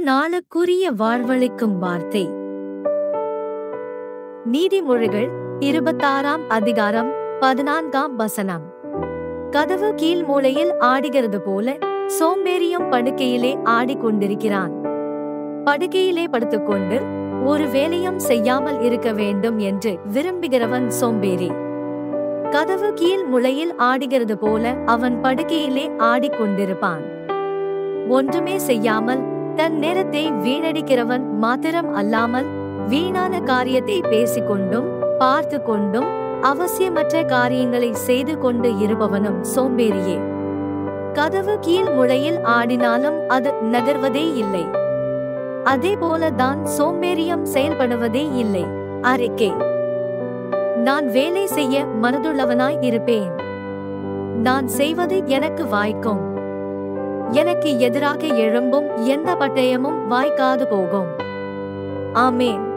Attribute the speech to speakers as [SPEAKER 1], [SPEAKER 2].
[SPEAKER 1] நாளுக்குரிய வாழ்வளிக்கும் வார்த்தை நீதிமொழிகள் இருபத்தாறாம் அதிகாரம் பதினான்காம் வசனம் கதவு கீழ் மூலையில் ஆடுகிறது போல சோம்பேறியும் படுக்கையிலே ஆடிக்கொண்டிருக்கிறான் படுக்கையிலே படுத்துக்கொண்டு ஒரு வேலையும் செய்யாமல் இருக்க வேண்டும் என்று விரும்புகிறவன் சோம்பேறி கதவு கீழ் முளையில் ஆடுகிறது போல அவன் படுக்கையிலே ஆடிக்கொண்டிருப்பான் ஒன்றுமே செய்யாமல் தன் நேரத்தை வீணடிக்கிறவன் மாத்திரம் அல்லாமல் வீணான காரியத்தை பேசிக்கொண்டும் பார்த்து கொண்டும் அவசியமற்ற காரியங்களை செய்து கொண்டு இருப்பவனும் சோம்பேறியே கதவு கீழ் முளையில் ஆடினாலும் அது நகர்வதே இல்லை அதே போலதான் சோம்பேறியம் செயல்படுவதே இல்லை அறிக்கை நான் வேலை செய்ய மனதுள்ளவனாய் இருப்பேன் நான் செய்வது எனக்கு வாய்க்கும் எனக்கு எதிராக எழும்பும் எந்த பட்டயமும் வாய்க்காது போகும் ஆமேன்